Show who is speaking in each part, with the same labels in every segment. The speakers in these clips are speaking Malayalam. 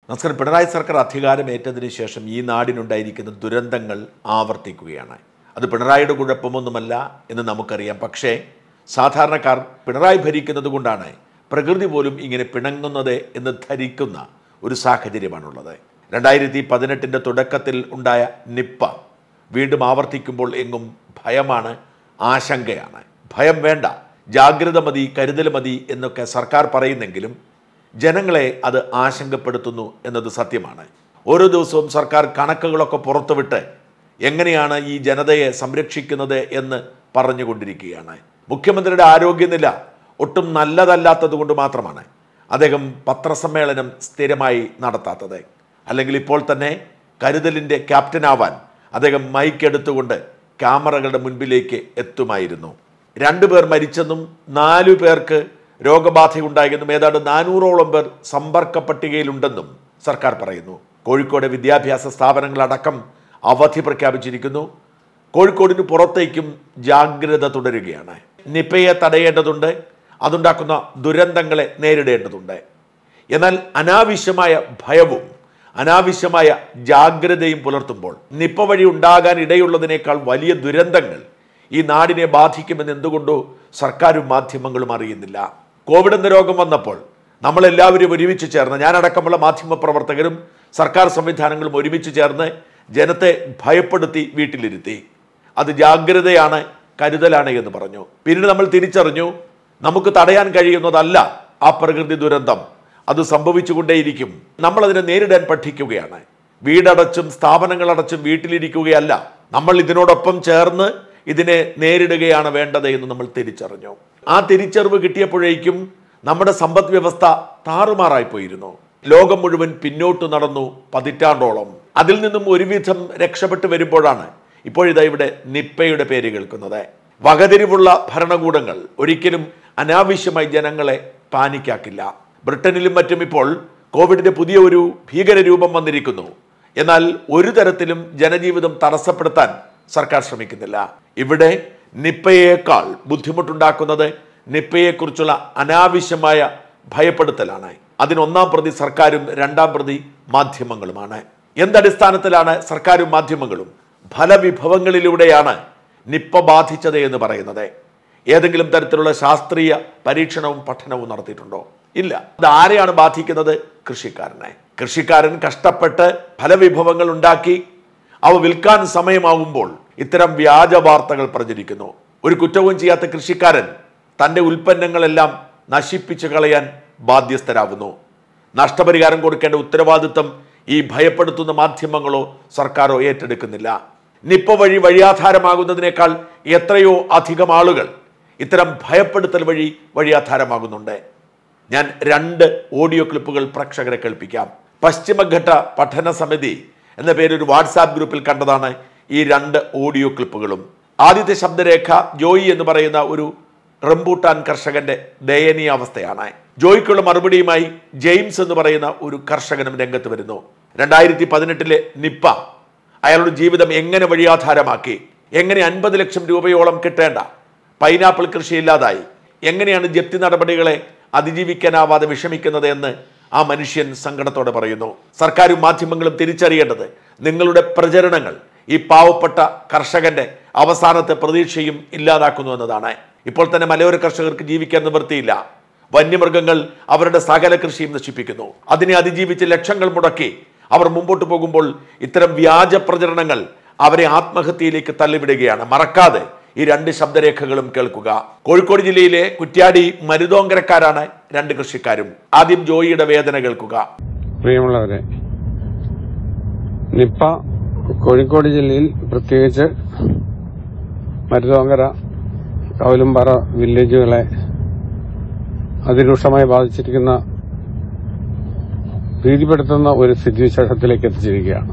Speaker 1: നമസ്കാരം പിണറായി സർക്കാർ അധികാരമേറ്റതിന് ശേഷം ഈ നാടിനുണ്ടായിരിക്കുന്ന ദുരന്തങ്ങൾ ആവർത്തിക്കുകയാണ് അത് പിണറായിയുടെ കുഴപ്പമൊന്നുമല്ല എന്ന് നമുക്കറിയാം പക്ഷേ സാധാരണക്കാർ പിണറായി ഭരിക്കുന്നത് കൊണ്ടാണ് പ്രകൃതി പോലും ഇങ്ങനെ പിണങ്ങുന്നത് എന്ന് ധരിക്കുന്ന ഒരു സാഹചര്യമാണുള്ളത് രണ്ടായിരത്തി പതിനെട്ടിൻ്റെ തുടക്കത്തിൽ ഉണ്ടായ നിപ്പ വീണ്ടും ആവർത്തിക്കുമ്പോൾ എങ്ങും ഭയമാണ് ആശങ്കയാണ് ഭയം വേണ്ട ജാഗ്രത മതി കരുതൽ മതി എന്നൊക്കെ സർക്കാർ പറയുന്നെങ്കിലും ജനങ്ങളെ അത് ആശങ്കപ്പെടുത്തുന്നു എന്നത് സത്യമാണ് ഓരോ ദിവസവും സർക്കാർ കണക്കുകളൊക്കെ പുറത്തുവിട്ട് എങ്ങനെയാണ് ഈ ജനതയെ സംരക്ഷിക്കുന്നത് എന്ന് പറഞ്ഞുകൊണ്ടിരിക്കുകയാണ് മുഖ്യമന്ത്രിയുടെ ആരോഗ്യനില ഒട്ടും നല്ലതല്ലാത്തത് കൊണ്ട് മാത്രമാണ് അദ്ദേഹം പത്രസമ്മേളനം സ്ഥിരമായി നടത്താത്തത് അല്ലെങ്കിൽ ഇപ്പോൾ തന്നെ കരുതലിൻ്റെ ക്യാപ്റ്റനാവാൻ അദ്ദേഹം മൈക്ക് എടുത്തുകൊണ്ട് ക്യാമറകളുടെ മുൻപിലേക്ക് എത്തുമായിരുന്നു രണ്ടുപേർ മരിച്ചെന്നും നാലു പേർക്ക് രോഗബാധയുണ്ടായെന്നും ഏതാണ്ട് നാനൂറോളം പേർ സമ്പർക്ക പട്ടികയിലുണ്ടെന്നും സർക്കാർ പറയുന്നു കോഴിക്കോട് വിദ്യാഭ്യാസ സ്ഥാപനങ്ങളടക്കം അവധി പ്രഖ്യാപിച്ചിരിക്കുന്നു കോഴിക്കോടിന് പുറത്തേക്കും ജാഗ്രത തുടരുകയാണ് നിപ്പയെ തടയേണ്ടതുണ്ട് അതുണ്ടാക്കുന്ന ദുരന്തങ്ങളെ നേരിടേണ്ടതുണ്ട് എന്നാൽ അനാവശ്യമായ ഭയവും അനാവശ്യമായ ജാഗ്രതയും പുലർത്തുമ്പോൾ നിപ്പ വഴി ഉണ്ടാകാൻ ഇടയുള്ളതിനേക്കാൾ വലിയ ദുരന്തങ്ങൾ ഈ നാടിനെ ബാധിക്കുമെന്ന് എന്തുകൊണ്ടോ സർക്കാരും മാധ്യമങ്ങളും അറിയുന്നില്ല കോവിഡ് എന്ന രോഗം വന്നപ്പോൾ നമ്മളെല്ലാവരും ഒരുമിച്ച് ചേർന്ന് ഞാനടക്കമുള്ള മാധ്യമ പ്രവർത്തകരും സർക്കാർ സംവിധാനങ്ങളും ഒരുമിച്ച് ചേർന്ന് ജനത്തെ ഭയപ്പെടുത്തി വീട്ടിലിരുത്തി അത് ജാഗ്രതയാണ് കരുതലാണ് എന്ന് പറഞ്ഞു പിന്നീട് നമ്മൾ തിരിച്ചറിഞ്ഞു നമുക്ക് തടയാൻ കഴിയുന്നതല്ല ആ പ്രകൃതി ദുരന്തം അത് സംഭവിച്ചുകൊണ്ടേയിരിക്കും നമ്മൾ അതിനെ നേരിടാൻ പഠിക്കുകയാണ് വീടടച്ചും സ്ഥാപനങ്ങൾ അടച്ചും വീട്ടിലിരിക്കുകയല്ല നമ്മൾ ഇതിനോടൊപ്പം ചേർന്ന് ഇതിനെ നേരിടുകയാണ് വേണ്ടത് എന്ന് നമ്മൾ തിരിച്ചറിഞ്ഞു ആ തിരിച്ചറിവ് കിട്ടിയപ്പോഴേക്കും നമ്മുടെ സമ്പദ് വ്യവസ്ഥ താറുമാറായി പോയിരുന്നു ലോകം മുഴുവൻ പിന്നോട്ട് നടന്നു പതിറ്റാണ്ടോളം അതിൽ നിന്നും ഒരുവിധം രക്ഷപ്പെട്ടു വരുമ്പോഴാണ് ഇപ്പോഴിതാ ഇവിടെ നിപ്പയുടെ പേര് കേൾക്കുന്നത് വകതിരിവുള്ള ഭരണകൂടങ്ങൾ ഒരിക്കലും അനാവശ്യമായി ജനങ്ങളെ പാനിക്കാക്കില്ല ബ്രിട്ടനിലും മറ്റും ഇപ്പോൾ കോവിഡിന്റെ പുതിയ ഒരു ഭീകരരൂപം വന്നിരിക്കുന്നു എന്നാൽ ഒരു തരത്തിലും ജനജീവിതം തടസ്സപ്പെടുത്താൻ സർക്കാർ ശ്രമിക്കുന്നില്ല ഇവിടെ നിപ്പയേക്കാൾ ബുദ്ധിമുട്ടുണ്ടാക്കുന്നത് നിപ്പയെക്കുറിച്ചുള്ള അനാവശ്യമായ ഭയപ്പെടുത്തലാണ് അതിനൊന്നാം പ്രതി സർക്കാരും രണ്ടാം പ്രതി മാധ്യമങ്ങളുമാണ് എന്തടിസ്ഥാനത്തിലാണ് സർക്കാരും മാധ്യമങ്ങളും ഫലവിഭവങ്ങളിലൂടെയാണ് നിപ്പ ബാധിച്ചത് എന്ന് പറയുന്നത് ഏതെങ്കിലും തരത്തിലുള്ള ശാസ്ത്രീയ പരീക്ഷണവും പഠനവും നടത്തിയിട്ടുണ്ടോ ഇല്ല ഇത് ആരെയാണ് ബാധിക്കുന്നത് കൃഷിക്കാരനെ കൃഷിക്കാരൻ കഷ്ടപ്പെട്ട് ഫലവിഭവങ്ങൾ ഉണ്ടാക്കി അവ വിൽക്കാൻ സമയമാവുമ്പോൾ ഇത്തരം വ്യാജ വാർത്തകൾ പ്രചരിക്കുന്നു ഒരു കുറ്റവും ചെയ്യാത്ത കൃഷിക്കാരൻ തൻ്റെ ഉൽപ്പന്നങ്ങളെല്ലാം നശിപ്പിച്ചു കളയാൻ ബാധ്യസ്ഥരാകുന്നു നഷ്ടപരിഹാരം കൊടുക്കേണ്ട ഉത്തരവാദിത്തം ഈ ഭയപ്പെടുത്തുന്ന മാധ്യമങ്ങളോ സർക്കാരോ ഏറ്റെടുക്കുന്നില്ല നിപ്പ വഴി വഴിയാധാരമാകുന്നതിനേക്കാൾ എത്രയോ അധികം ആളുകൾ ഇത്തരം ഭയപ്പെടുത്തൽ വഴി വഴിയാധാരമാകുന്നുണ്ട് ഞാൻ രണ്ട് ഓഡിയോ ക്ലിപ്പുകൾ പ്രേക്ഷകരെ കേൾപ്പിക്കാം പശ്ചിമഘട്ട പഠന സമിതി എന്ന പേര് ഒരു വാട്സാപ്പ് ഗ്രൂപ്പിൽ കണ്ടതാണ് ഈ രണ്ട് ഓഡിയോ ക്ലിപ്പുകളും ആദ്യത്തെ ശബ്ദരേഖ ജോയി എന്ന് പറയുന്ന ഒരു റംബൂട്ടാൻ കർഷകന്റെ ദയനീയ അവസ്ഥയാണ് ജോയിക്കുള്ള മറുപടിയുമായി ജെയിംസ് എന്ന് പറയുന്ന ഒരു കർഷകനും രംഗത്ത് വരുന്നു രണ്ടായിരത്തി പതിനെട്ടിലെ നിപ്പ അയാളുടെ ജീവിതം എങ്ങനെ വഴിയാധാരമാക്കി എങ്ങനെ അൻപത് ലക്ഷം രൂപയോളം കിട്ടേണ്ട പൈനാപ്പിൾ കൃഷി ഇല്ലാതായി എങ്ങനെയാണ് ജപ്തി നടപടികളെ അതിജീവിക്കാനാവാതെ വിഷമിക്കുന്നത് എന്ന് ആ മനുഷ്യൻ സങ്കടത്തോടെ പറയുന്നു സർക്കാരും മാധ്യമങ്ങളും തിരിച്ചറിയേണ്ടത് നിങ്ങളുടെ പ്രചരണങ്ങൾ ഈ പാവപ്പെട്ട കർഷകന്റെ അവസാനത്തെ പ്രതീക്ഷയും ഇല്ലാതാക്കുന്നു എന്നതാണ് ഇപ്പോൾ തന്നെ മലയോര കർഷകർക്ക് ജീവിക്കാൻ നിവൃത്തിയില്ല വന്യമൃഗങ്ങൾ അവരുടെ സകല കൃഷിയും നശിപ്പിക്കുന്നു അതിനെ അതിജീവിച്ച് ലക്ഷങ്ങൾ മുടക്കി അവർ മുമ്പോട്ട് പോകുമ്പോൾ ഇത്തരം വ്യാജ പ്രചരണങ്ങൾ അവരെ ആത്മഹത്യയിലേക്ക് തള്ളിവിടുകയാണ് മറക്കാതെ ഈ രണ്ട് ശബ്ദരേഖകളും കേൾക്കുക കോഴിക്കോട് ജില്ലയിലെ കുറ്റ്യാടി മരുതോങ്കരക്കാരാണ് രണ്ട് കൃഷിക്കാരും ആദ്യം ജോയിയുടെ വേദന കേൾക്കുക
Speaker 2: പ്രിയമുള്ളവരെ നിപ്പ കോഴിക്കോട് ജില്ലയിൽ പ്രത്യേകിച്ച് മരുതോങ്കര കൗലുംപാറ വില്ലേജുകളെ അതിരൂക്ഷമായി ബാധിച്ചിരിക്കുന്ന ഭീതിപ്പെടുത്തുന്ന ഒരു സ്ഥിതിവിശേഷത്തിലേക്ക് എത്തിച്ചിരിക്കുകയാണ്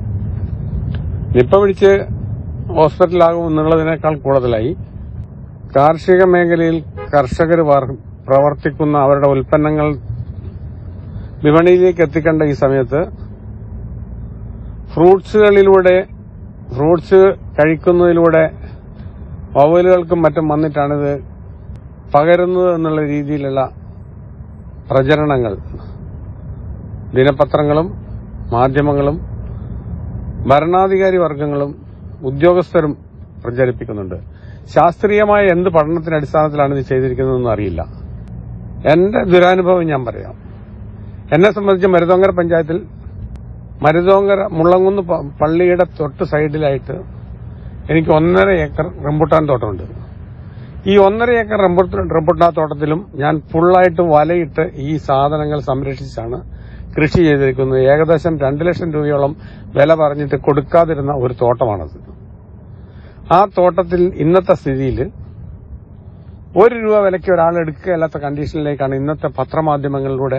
Speaker 2: നിപ്പ പിടിച്ച് ഹോസ്പിറ്റലാകും എന്നുള്ളതിനേക്കാൾ കൂടുതലായി കാർഷിക മേഖലയിൽ കർഷകർ പ്രവർത്തിക്കുന്ന അവരുടെ ഉൽപ്പന്നങ്ങൾ വിപണിയിലേക്ക് എത്തിക്കേണ്ട ഈ സമയത്ത് ഫ്രൂട്ട്സുകളിലൂടെ ഫ്രൂട്ട്സ് കഴിക്കുന്നതിലൂടെ വവലുകൾക്കും മറ്റും വന്നിട്ടാണിത് പകരുന്നത് എന്നുള്ള രീതിയിലുള്ള പ്രചരണങ്ങൾ ദിനപത്രങ്ങളും മാധ്യമങ്ങളും ഭരണാധികാരി വർഗങ്ങളും ഉദ്യോഗസ്ഥരും പ്രചരിപ്പിക്കുന്നുണ്ട് ശാസ്ത്രീയമായ എന്ത് പഠനത്തിന്റെ അടിസ്ഥാനത്തിലാണ് ഇത് ചെയ്തിരിക്കുന്നതെന്ന് അറിയില്ല എന്റെ ദുരാനുഭവം ഞാൻ പറയാം എന്നെ സംബന്ധിച്ച് മരുതോങ്കര പഞ്ചായത്തിൽ മരുതോങ്കര മുള്ളങ്കുന്ന് പ- പള്ളിയുടെ തൊട്ട് സൈഡിലായിട്ട് എനിക്ക് ഒന്നര ഏക്കർ റംബുട്ടാൻ തോട്ടമുണ്ട് ഈ ഒന്നര ഏക്കർ റംബുട്ടാൻ റംബുട്ടാൻ തോട്ടത്തിലും ഞാൻ ഫുള്ളായിട്ട് വലയിട്ട് ഈ സാധനങ്ങൾ സംരക്ഷിച്ചാണ് കൃഷി ചെയ്തിരിക്കുന്നത് ഏകദേശം രണ്ട് ലക്ഷം രൂപയോളം വില പറഞ്ഞിട്ട് കൊടുക്കാതിരുന്ന ഒരു തോട്ടമാണത് ആ തോട്ടത്തിൽ ഇന്നത്തെ സ്ഥിതിയിൽ ഒരു രൂപ വിലയ്ക്ക് ഒരാൾ എടുക്കുകയല്ലാത്ത കണ്ടീഷനിലേക്കാണ് ഇന്നത്തെ പത്രമാധ്യമങ്ങളിലൂടെ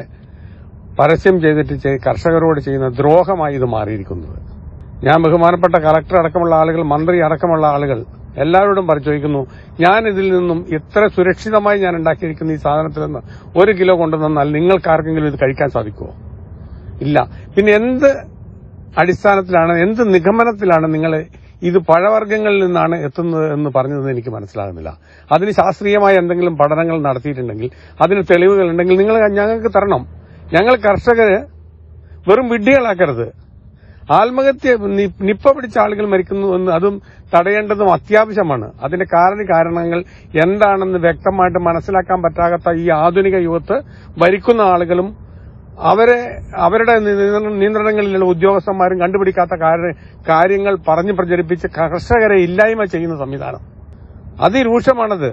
Speaker 2: പരസ്യം ചെയ്തിട്ട് ചെയ്- കർഷകരോട് ചെയ്യുന്ന ദ്രോഹമായി ഇത് മാറിയിരിക്കുന്നത് ഞാൻ ബഹുമാനപ്പെട്ട കളക്ടർ അടക്കമുള്ള ആളുകൾ മന്ത്രി അടക്കമുള്ള ആളുകൾ എല്ലാവരോടും പരിശോധിക്കുന്നു ഞാൻ ഇതിൽ നിന്നും ഇത്ര സുരക്ഷിതമായി ഞാൻ ഉണ്ടാക്കിയിരിക്കുന്ന ഈ സാധനത്തിൽ നിന്ന് ഒരു കിലോ കൊണ്ടുവന്നാൽ നിങ്ങൾക്കാർക്കെങ്കിലും ഇത് കഴിക്കാൻ സാധിക്കുമോ ഇല്ല പിന്നെ എന്ത് അടിസ്ഥാനത്തിലാണ് എന്ത് നിഗമനത്തിലാണ് നിങ്ങൾ ഇത് പഴവർഗ്ഗങ്ങളിൽ നിന്നാണ് എത്തുന്നത് എന്ന് പറഞ്ഞത് എനിക്ക് മനസ്സിലാകുന്നില്ല അതിന് ശാസ്ത്രീയമായ എന്തെങ്കിലും പഠനങ്ങൾ നടത്തിയിട്ടുണ്ടെങ്കിൽ അതിന് തെളിവുകൾ ഉണ്ടെങ്കിൽ നിങ്ങൾ ഞങ്ങൾക്ക് തരണം ഞങ്ങൾ കർഷകര് വെറും വിഡ്ഢികളാക്കരുത് ആത്മഹത്യ നി- നിപ്പ പിടിച്ച ആളുകൾ മരിക്കുന്നു എന്ന് അതും തടയേണ്ടതും അത്യാവശ്യമാണ് അതിന്റെ കാരണ കാരണങ്ങൾ എന്താണെന്ന് വ്യക്തമായിട്ട് മനസ്സിലാക്കാൻ പറ്റാത്ത ഈ ആധുനിക യുഗത്ത് ഭരിക്കുന്ന ആളുകളും അവരെ അവരുടെ നിയന്ത്രണ- നിയന്ത്രണങ്ങളിലുള്ള ഉദ്യോഗസ്ഥന്മാരും കണ്ടുപിടിക്കാത്ത കാര്യ- കാര്യങ്ങൾ പറഞ്ഞു പ്രചരിപ്പിച്ച് കർഷകരെ ഇല്ലായ്മ ചെയ്യുന്ന സംവിധാനം അതിരൂക്ഷമാണത്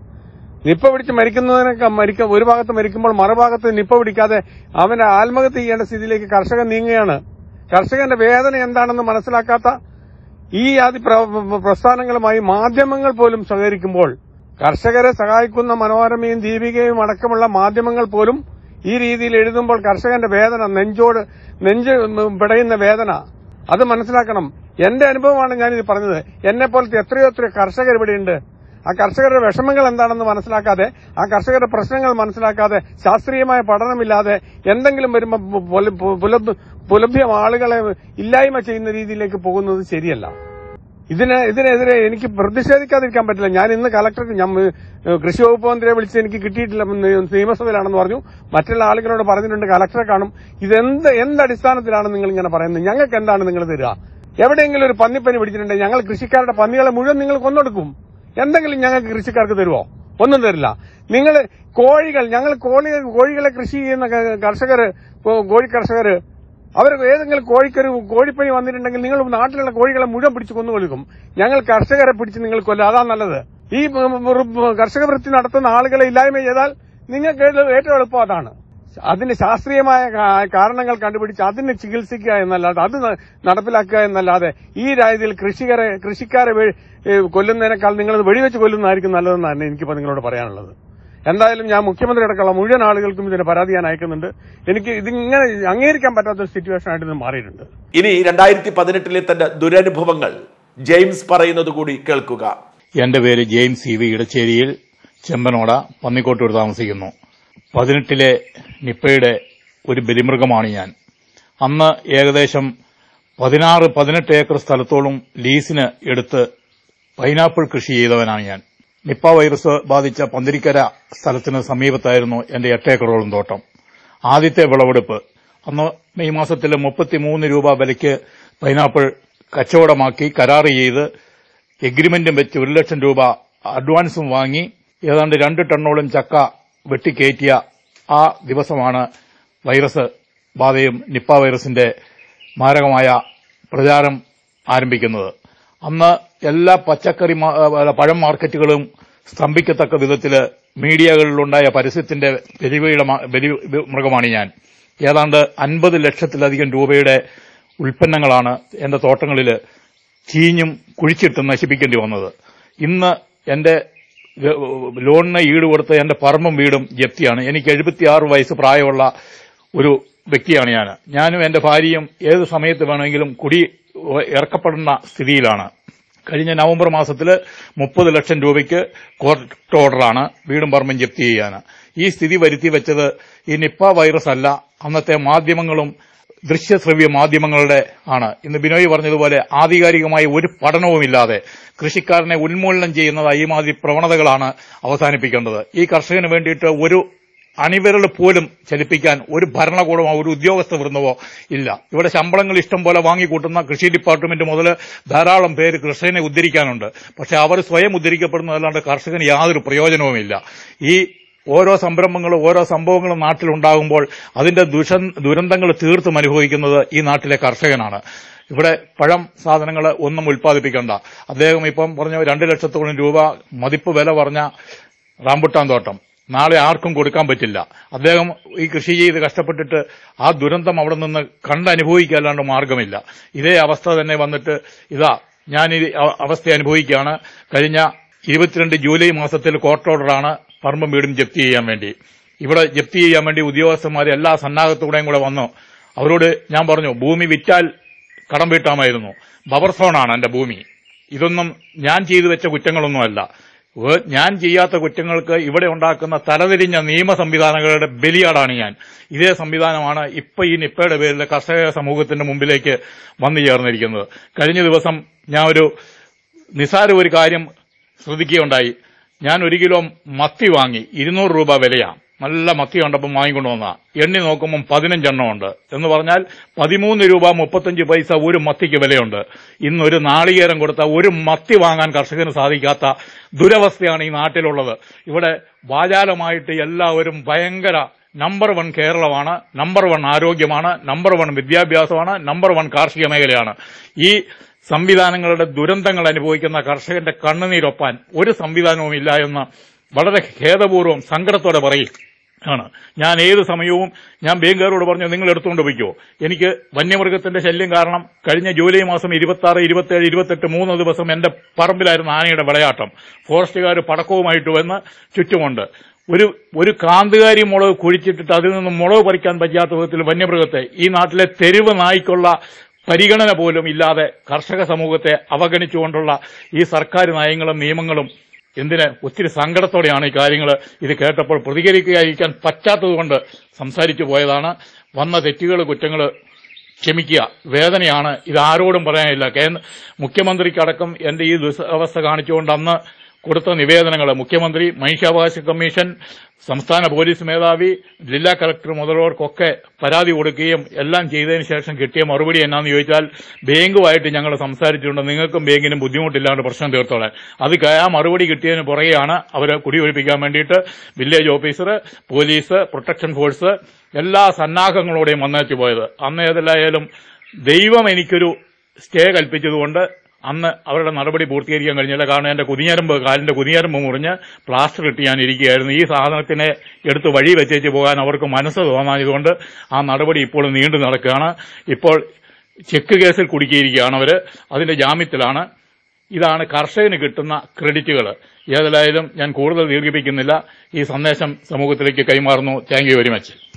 Speaker 2: നിപ്പ പിടിച്ച് മരിക്കുന്നതിനൊക്കെ മരിക്ക ഒരു ഭാഗത്ത് മരിക്കുമ്പോൾ മറുഭാഗത്ത് നിപ്പ പിടിക്കാതെ അവനെ ആത്മഹത്യ ചെയ്യേണ്ട സ്ഥിതിയിലേക്ക് കർഷകൻ നീങ്ങുകയാണ് കർഷകന്റെ വേദന എന്താണെന്ന് മനസ്സിലാക്കാത്ത ഈ ആദി പ്ര- പ്രസ്ഥാനങ്ങളുമായി മാധ്യമങ്ങൾ പോലും സഹകരിക്കുമ്പോൾ കർഷകരെ സഹായിക്കുന്ന മനോരമയും ദീപികയും അടക്കമുള്ള മാധ്യമങ്ങൾ പോലും ഈ രീതിയിൽ എഴുതുമ്പോൾ കർഷകന്റെ വേദന നെഞ്ചോട് നെഞ്ച് പിടയുന്ന വേദന അത് മനസ്സിലാക്കണം എന്റെ അനുഭവമാണ് ഞാനിത് പറഞ്ഞത് എന്നെ പോലത്തെ എത്രയോ എത്രയോ കർഷകർ ഇവിടെയുണ്ട് ആ കർഷകരുടെ വിഷമങ്ങൾ എന്താണെന്ന് മനസ്സിലാക്കാതെ ആ കർഷകരുടെ പ്രശ്നങ്ങൾ മനസ്സിലാക്കാതെ ശാസ്ത്രീയമായ പഠനമില്ലാതെ എന്തെങ്കിലും വരുമ്പോൾ പുല- പുലഭ- പുലഭ്യം ആളുകളെ ഇല്ലായ്മ ചെയ്യുന്ന രീതിയിലേക്ക് പോകുന്നത് ശരിയല്ല ഇതിന് ഇതിനെതിരെ എനിക്ക് പ്രതിഷേധിക്കാതിരിക്കാൻ പറ്റില്ല ഞാൻ ഇന്ന് കലക്ടർക്ക് ഞാൻ ഏഹ്, കൃഷി വകുപ്പ് മന്ത്രിയെ വിളിച്ച് എനിക്ക് കിട്ടിയിട്ടില്ല നി- നിയമസഭയിലാണെന്ന് പറഞ്ഞു മറ്റുള്ള ആളുകളോട് പറഞ്ഞിട്ടുണ്ട് കലക്ടറെ കാണും ഇതെന്ത് എന്ത് അടിസ്ഥാനത്തിലാണ് നിങ്ങൾ ഇങ്ങനെ പറയുന്നത് ഞങ്ങൾക്ക് എന്താണ് നിങ്ങൾ തരിക എവിടെയെങ്കിലും ഒരു പന്നിപ്പനി പിടിച്ചിട്ടുണ്ടെങ്കിൽ ഞങ്ങൾ കൃഷിക്കാരുടെ പന്നികളെ മുഴുവൻ നിങ്ങൾ കൊന്നെടുക്കും എന്തെങ്കിലും ഞങ്ങൾക്ക് കൃഷിക്കാർക്ക് തരുമോ ഒന്നും തരില്ല നിങ്ങൾ കോഴികൾ ഞങ്ങൾ കോഴി കോഴികളെ കൃഷി ചെയ്യുന്ന ക- കർഷകര് കോ- കോഴി കർഷകര് അവർ ഏതെങ്കിലും കോഴിക്കൊരു കോഴിപ്പനി വന്നിട്ടുണ്ടെങ്കിൽ നിങ്ങൾ നാട്ടിലുള്ള കോഴികളെ മുഴുവൻ പിടിച്ച് കൊന്നു കൊല്ലും ഞങ്ങൾ കർഷകരെ പിടിച്ച് നിങ്ങൾ കൊല്ലും അതാ നല്ലത് ഈ ഉം, ഉം, കർഷക വൃത്തി നടത്തുന്ന ആളുകളെ ഇല്ലായ്മ ചെയ്താൽ നിങ്ങൾക്ക് ഏറ്റവും എളുപ്പം അതാണ് അതിന് ശാസ്ത്രീയമായ കാ- കാരണങ്ങൾ കണ്ടുപിടിച്ച് അതിനെ ചികിത്സിക്കുക എന്നല്ലാതെ അത് ന- നടപ്പിലാക്കുക എന്നല്ലാതെ ഈ രീതിയിൽ കൃഷികരെ കൃഷിക്കാരെ വെ- ഏ, കൊല്ലുന്നതിനേക്കാൾ നിങ്ങളത് വെടിവെച്ച് കൊല്ലുന്നതായിരിക്കും നല്ലതെന്നാണ് എനിക്കിപ്പോൾ നിങ്ങളോട് പറയാനുള്ളത് എന്തായാലും ഞാൻ മുഖ്യമന്ത്രി അടക്കമുള്ള മുഴുവൻ ആളുകൾക്കും ഇതിന് പരാതി ഞാൻ അയക്കുന്നുണ്ട് എനിക്ക് ഇതിങ്ങനെ അംഗീകരിക്കാൻ പറ്റാത്ത ഒരു സിറ്റുവേഷൻ ആയിട്ട് ഇത് മാറിയിട്ടുണ്ട്
Speaker 1: ഇനി രണ്ടായിരത്തി പതിനെട്ടിലെ തന്റെ ദുരനുഭവങ്ങൾ ജെയിംസ് പറയുന്നത് കൂടി കേൾക്കുക
Speaker 3: എന്റെ പേര് ജെയിംസ് ഇ വി ഇടച്ചേരിയിൽ ചെമ്പനോട പന്നിക്കോട്ടൂർ താമസിക്കുന്നു പതിനെട്ടിലെ നിപ്പയുടെ ഒരു ബലിമൃഗമാണ് ഞാൻ അന്ന് ഏകദേശം പതിനാറ് പതിനെട്ട് ഏക്കർ സ്ഥലത്തോളം ലീസിന് എടുത്ത് പൈനാപ്പിൾ കൃഷി ചെയ്തവനാണ് ഞാൻ നിപ്പ വൈറസ് ബാധിച്ച പന്തിരിക്കര സ്ഥലത്തിന് സമീപത്തായിരുന്നു എന്റെ എട്ട് ഏക്കറോളം തോട്ടം ആദ്യത്തെ വിളവെടുപ്പ് അന്ന് മെയ് മാസത്തിൽ മുപ്പത്തിമൂന്ന് രൂപ വിലയ്ക്ക് പൈനാപ്പിൾ കച്ചവടമാക്കി കരാർ ചെയ്ത് എഗ്രിമെന്റും വെച്ച് ഒരു ലക്ഷം രൂപ അഡ്വാൻസും വാങ്ങി ഏതാണ്ട് രണ്ട് ടണ്ണോളം ചക്ക വെട്ടിക്കയറ്റിയ ആ ദിവസമാണ് വൈറസ് ബാധയും നിപ്പ വൈറസിന്റെ മാരകമായ പ്രചാരം ആരംഭിക്കുന്നത് അന്ന് എല്ലാ പച്ചക്കറി മാ- അല്ല, പഴം മാർക്കറ്റുകളും സ്തംഭിക്കത്തക്ക വിധത്തിൽ മീഡിയകളിലുണ്ടായ പരസ്യത്തിന്റെ ബലിവീഴ ബലി മൃഗമാണ് ഞാൻ ഏതാണ്ട് അൻപത് ലക്ഷത്തിലധികം രൂപയുടെ ഉൽപ്പന്നങ്ങളാണ് എന്റെ തോട്ടങ്ങളിൽ ചീഞ്ഞും കുഴിച്ചിട്ട് നശിപ്പിക്കേണ്ടി വന്നത് ഇന്ന് എന്റെ ഗ- ലോണിന് ഈട് കൊടുത്ത എന്റെ പറമ്പും വീടും ജപ്തിയാണ് എനിക്ക് എഴുപത്തിയാറ് വയസ്സ് പ്രായമുള്ള ഒരു വ്യക്തിയാണ് ഞാൻ ഞാനും എന്റെ ഭാര്യയും ഏത് സമയത്ത് വേണമെങ്കിലും കുടി ഇറക്കപ്പെടുന്ന സ്ഥിതിയിലാണ് കഴിഞ്ഞ നവംബർ മാസത്തിൽ മുപ്പത് ലക്ഷം രൂപയ്ക്ക് കോർട്ട് ഓർഡറാണ് വീടും പറമ്പും ജപ്തി ചെയ്യാൻ ഈ സ്ഥിതി വരുത്തി വെച്ചത് ഈ നിപ്പ വൈറസ് അല്ല അന്നത്തെ മാധ്യമങ്ങളും ദൃശ്യശ്രവ്യ മാധ്യമങ്ങളുടെ ആണ് ഇന്ന് ബിനോയ് പറഞ്ഞതുപോലെ ആധികാരികമായ ഒരു പഠനവുമില്ലാതെ കൃഷിക്കാരനെ ഉന്മൂലനം ചെയ്യുന്നത് ഈ മാതിരി പ്രവണതകളാണ് അവസാനിപ്പിക്കേണ്ടത് ഈ കർഷകന് വേണ്ടിയിട്ട് ഒരു അണിവിരൽ പോലും ചലിപ്പിക്കാൻ ഒരു ഭരണകൂടമോ ഒരു ഉദ്യോഗസ്ഥ വൃന്ദമോ ഇല്ല ഇവിടെ ശമ്പളങ്ങൾ ഇഷ്ടം പോലെ വാങ്ങിക്കൂട്ടുന്ന കൃഷി ഡിപ്പാർട്ട്മെന്റ് മുതൽ ധാരാളം പേര് കർഷകനെ ഉദ്ധരിക്കാനുണ്ട് പക്ഷെ അവർ സ്വയം ഉദ്ധരിക്കപ്പെടുന്നതല്ലാണ്ട് കർഷകന് യാതൊരു പ്രയോജനവുമില്ല ഈ ഓരോ സംരംഭങ്ങളും ഓരോ സംഭവങ്ങളും നാട്ടിലുണ്ടാകുമ്പോൾ അതിന്റെ ദുഷ ദുരന്തങ്ങൾ തീർത്തും അനുഭവിക്കുന്നത് ഈ നാട്ടിലെ കർഷകനാണ് ഇവിടെ പഴം സാധനങ്ങൾ ഒന്നും ഉൽപ്പാദിപ്പിക്കണ്ട അദ്ദേഹം ഇപ്പം പറഞ്ഞ രണ്ട് ലക്ഷത്തോളം രൂപ മതിപ്പ് വില പറഞ്ഞ റാംബുട്ടാൻ തോട്ടം നാളെ ആർക്കും കൊടുക്കാൻ പറ്റില്ല അദ്ദേഹം ഈ കൃഷി ചെയ്ത് കഷ്ടപ്പെട്ടിട്ട് ആ ദുരന്തം അവിടെ നിന്ന് കണ്ടനുഭവിക്കാല്ലാണ്ട് മാർഗമില്ല ഇതേ അവസ്ഥ തന്നെ വന്നിട്ട് ഇതാ ഞാൻ ഈ അ- അവസ്ഥ അനുഭവിക്കുകയാണ് കഴിഞ്ഞ ഇരുപത്തിരണ്ട് ജൂലൈ മാസത്തിൽ കോർട്ട് ഓർഡറാണ് പറമ്പും വീടും ജപ്തി ചെയ്യാൻ വേണ്ടി ഇവിടെ ജപ്തി ചെയ്യാൻ വേണ്ടി ഉദ്യോഗസ്ഥന്മാർ എല്ലാ സന്നാഹത്തോടെയും കൂടെ വന്നു അവരോട് ഞാൻ പറഞ്ഞു ഭൂമി വിറ്റാൽ കടം വീട്ടാമായിരുന്നു ബഫർ സോണാണ് എന്റെ ഭൂമി ഇതൊന്നും ഞാൻ ചെയ്തു വെച്ച കുറ്റങ്ങളൊന്നുമല്ല വേ- ഞാൻ ചെയ്യാത്ത കുറ്റങ്ങൾക്ക് ഇവിടെ ഉണ്ടാക്കുന്ന തലതിരിഞ്ഞ നിയമ സംവിധാനങ്ങളുടെ ബലിയാടാണ് ഞാൻ ഇതേ സംവിധാനമാണ് ഇപ്പൊ ഈ നിപ്പയുടെ പേരിൽ കർഷക സമൂഹത്തിന്റെ മുമ്പിലേക്ക് വന്നു ചേർന്നിരിക്കുന്നത് കഴിഞ്ഞ ദിവസം ഞാൻ ഒരു നിസാര ഒരു കാര്യം ശ്രദ്ധിക്കുകയുണ്ടായി ഞാൻ ഒരു കിലോ മത്തി വാങ്ങി ഇരുന്നൂറ് രൂപ വിലയാണ് നല്ല മത്തി കണ്ടപ്പം വാങ്ങിക്കൊണ്ട് വന്ന എണ്ണി നോക്കുമ്പം പതിനഞ്ചെണ്ണം ഉണ്ട് എന്ന് പറഞ്ഞാൽ പതിമൂന്ന് രൂപ മുപ്പത്തഞ്ച് പൈസ ഒരു മത്തിക്ക് വിലയുണ്ട് ഇന്ന് ഒരു നാളികേരം കൊടുത്ത ഒരു മത്തി വാങ്ങാൻ കർഷകന് സാധിക്കാത്ത ദുരവസ്ഥയാണ് ഈ നാട്ടിലുള്ളത് ഇവിടെ വാചാലമായിട്ട് എല്ലാവരും ഭയങ്കര നമ്പർ വൺ കേരളമാണ് നമ്പർ വൺ ആരോഗ്യമാണ് നമ്പർ വൺ വിദ്യാഭ്യാസമാണ് നമ്പർ വൺ കാർഷിക മേഖലയാണ് ഈ സംവിധാനങ്ങളുടെ ദുരന്തങ്ങൾ അനുഭവിക്കുന്ന കർഷകന്റെ കണ്ണുനീരൊപ്പാൻ ഒരു സംവിധാനവും ഇല്ല എന്ന് വളരെ ഖേദപൂർവ്വം സങ്കടത്തോടെ പറയും ആണ് ഞാൻ ഏത് സമയവും ഞാൻ ബാങ്കുകാരോട് പറഞ്ഞു നിങ്ങൾ എടുത്തുകൊണ്ട് പോയിക്കോ എനിക്ക് വന്യമൃഗത്തിന്റെ ശല്യം കാരണം കഴിഞ്ഞ ജൂലൈ മാസം ഇരുപത്തി ആറ് ഇരുപത്തിയേഴ് ഇരുപത്തെട്ട് മൂന്ന് ദിവസം എന്റെ പറമ്പിലായിരുന്നു ആനയുടെ വിളയാട്ടം ഫോറസ്റ്റുകാർ പടക്കവുമായിട്ട് വന്ന് ചുറ്റുമുണ്ട് ഒരു ഒരു കാന്തുകാരി മുളക് കുഴിച്ചിട്ടിട്ട് അതിൽ നിന്ന് മുളക് പറിക്കാൻ പറ്റാത്ത വിധത്തിൽ വന്യമൃഗത്തെ ഈ നാട്ടിലെ തെരുവ് നായ്ക്കുള്ള പരിഗണന പോലും ഇല്ലാതെ കർഷക സമൂഹത്തെ അവഗണിച്ചുകൊണ്ടുള്ള ഈ സർക്കാർ നയങ്ങളും നിയമങ്ങളും എന്തിന് ഒത്തിരി സങ്കടത്തോടെയാണ് ഈ കാര്യങ്ങൾ ഇത് കേട്ടപ്പോൾ പ്രതികരിക്കുകയായിരിക്കാൻ പറ്റാത്തതുകൊണ്ട് സംസാരിച്ചു പോയതാണ് വന്ന തെറ്റുകൾ കുറ്റങ്ങൾ ക്ഷമിക്കുക വേദനയാണ് ഇത് ആരോടും പറയാനില്ല കേന്ദ്ര മുഖ്യമന്ത്രിക്കടക്കം എന്റെ ഈ ദുരവസ്ഥ കാണിച്ചുകൊണ്ട് അന്ന് കൊടുത്ത നിവേദനങ്ങൾ മുഖ്യമന്ത്രി മനുഷ്യാവകാശ കമ്മീഷൻ സംസ്ഥാന പോലീസ് മേധാവി ജില്ലാ കളക്ടർ മുതലുള്ളവർക്കൊക്കെ പരാതി കൊടുക്കുകയും എല്ലാം ചെയ്തതിന് ശേഷം കിട്ടിയ മറുപടി എന്നാന്ന് ചോദിച്ചാൽ ബാങ്കുമായിട്ട് ഞങ്ങൾ സംസാരിച്ചിട്ടുണ്ട് നിങ്ങൾക്കും ബാങ്കിനും ബുദ്ധിമുട്ടില്ലാണ്ട് പ്രശ്നം തീർത്തോളാൻ അത് ക- ആ മറുപടി കിട്ടിയതിന് പുറകെയാണ് അവരെ കുടിയൊഴിപ്പിക്കാൻ വേണ്ടിയിട്ട് village officer police protection force എല്ലാ സന്നാഹങ്ങളോടെയും വന്നേച്ചു പോയത് അന്ന് ഏതെല്ലായാലും ദൈവം എനിക്കൊരു സ്റ്റേ കൽപ്പിച്ചതുകൊണ്ട് അന്ന് അവരുടെ നടപടി പൂർത്തീകരിക്കാൻ കഴിഞ്ഞില്ല കാരണം എന്റെ കുതിഞ്ഞരമ്പ് കാലിന്റെ കുതിഞ്ഞരമ്പ് മുറിഞ്ഞ് പ്ലാസ്റ്റർ ഇട്ട് ഞാൻ ഇരിക്കുകയായിരുന്നു ഈ സാധനത്തിനെ എടുത്ത് വഴി വെച്ചേച്ച് പോകാൻ അവർക്ക് മനസ്സ് തോന്നായതുകൊണ്ട് ആ നടപടി ഇപ്പോൾ നീണ്ടു നടക്കുകയാണ് ഇപ്പോൾ ചെക്ക് കേസിൽ കുടുക്കിയിരിക്കുകയാണ് അവര് അതിന്റെ ജാമ്യത്തിലാണ് ഇതാണ് കർഷകന് കിട്ടുന്ന ക്രെഡിറ്റുകൾ ഏതായാലും ഞാൻ കൂടുതൽ ദീർഘിപ്പിക്കുന്നില്ല ഈ സന്ദേശം സമൂഹത്തിലേക്ക് കൈമാറുന്നു താങ്ക് യു വെരി മച്ച്